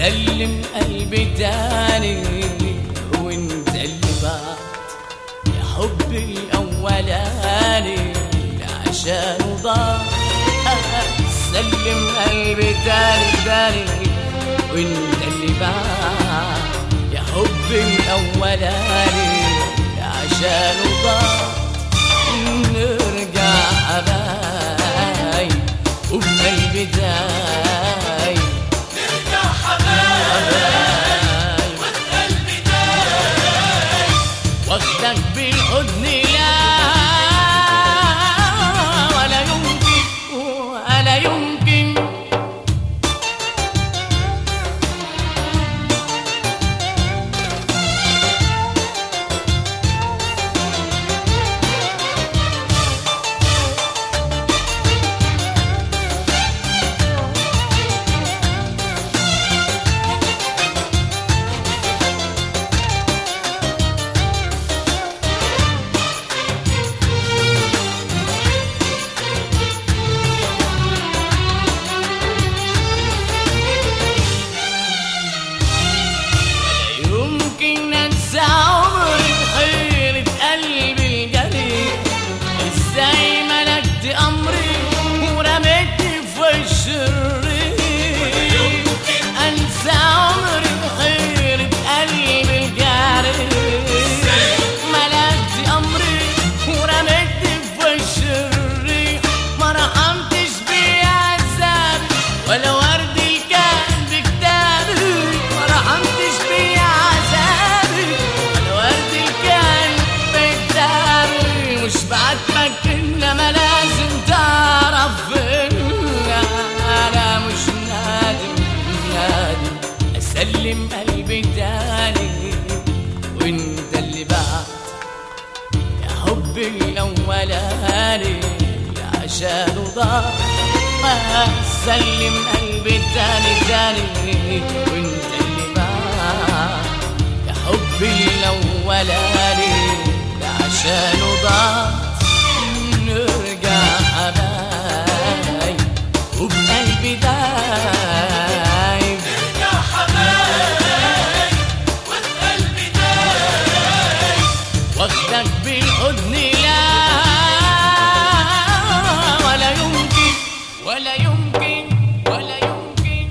اسلم قلبي تاني وانت اللي بعد يا حبي الاولاني عشان ضاع اسلم قلبي تاني تاني وانت اللي بعد يا حبي الاولاني عشان ضاع نرجع حبايب وبقلبي داي نرجع حبايب والقلب دايب واخدك بالحضن لا ولا يمكن ولا يمكن ولا يمكن انسى عمري حيرة قلبي الجريح ازاي ملكت امري ورميتني في وش الريح انسى عمري حيرة قلبي الجريح ملكت امري ورميتني في وش الريح ما رحمتش بيا عذابي ولا ورد كان بكتابي ما رحمتش بيا عذابي ولا ورد كان بكتابي مش بعاتبك انما لازم تعرف ان انا مش نادم نادم اسلم قلبي تاني وانت اللي بعد يا حبي الأولاني عشان ضاع سلم قلبي التاني تاني وانت اللي بعد يا حبي الأولاني عشان ضاع نرجع حبايب وبقلبي دايب نرجع حبايب والقلب دايب واخدك بالحضن لا ولا يمكن ولا يمكن ولا يمكن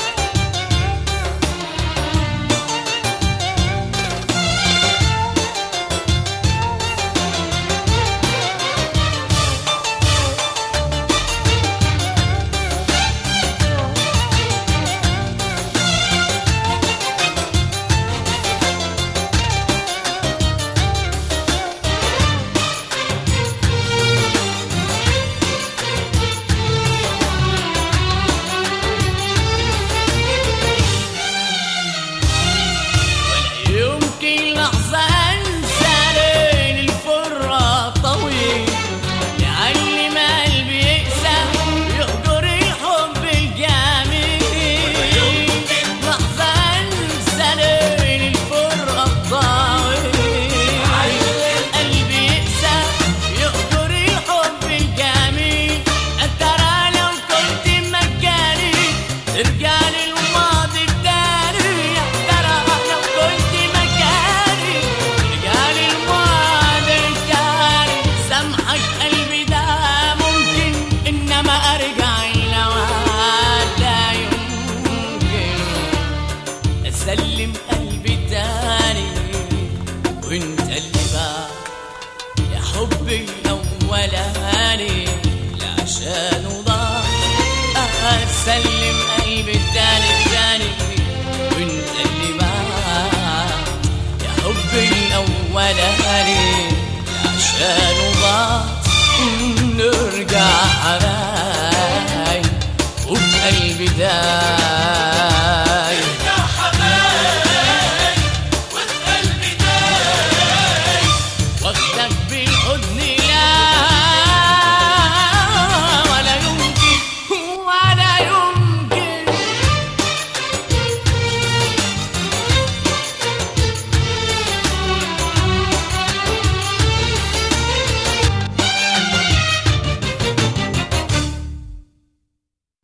ولا يمكن لحظة أنسى ليل الفرة طويل يعلم قلبي يقسى يهجر الحب الجميل لحظة أنسى ليل الفرة الطويل قلبي يقسى يهجر الحب الجميل ترى لو كنت مكاني ارجع للماضي التاني ترى لو كنت مكاني ارجع للماضي التاني سامحك قلبي ده ممكن انما ارجع لو لا يمكن اسلم قلبي تاني وانت اللي بعد يا حبي الاولاني عشان ضاع اسلم قلبي التاني التاني وانت اللي بعد يا حبي الاولاني عشان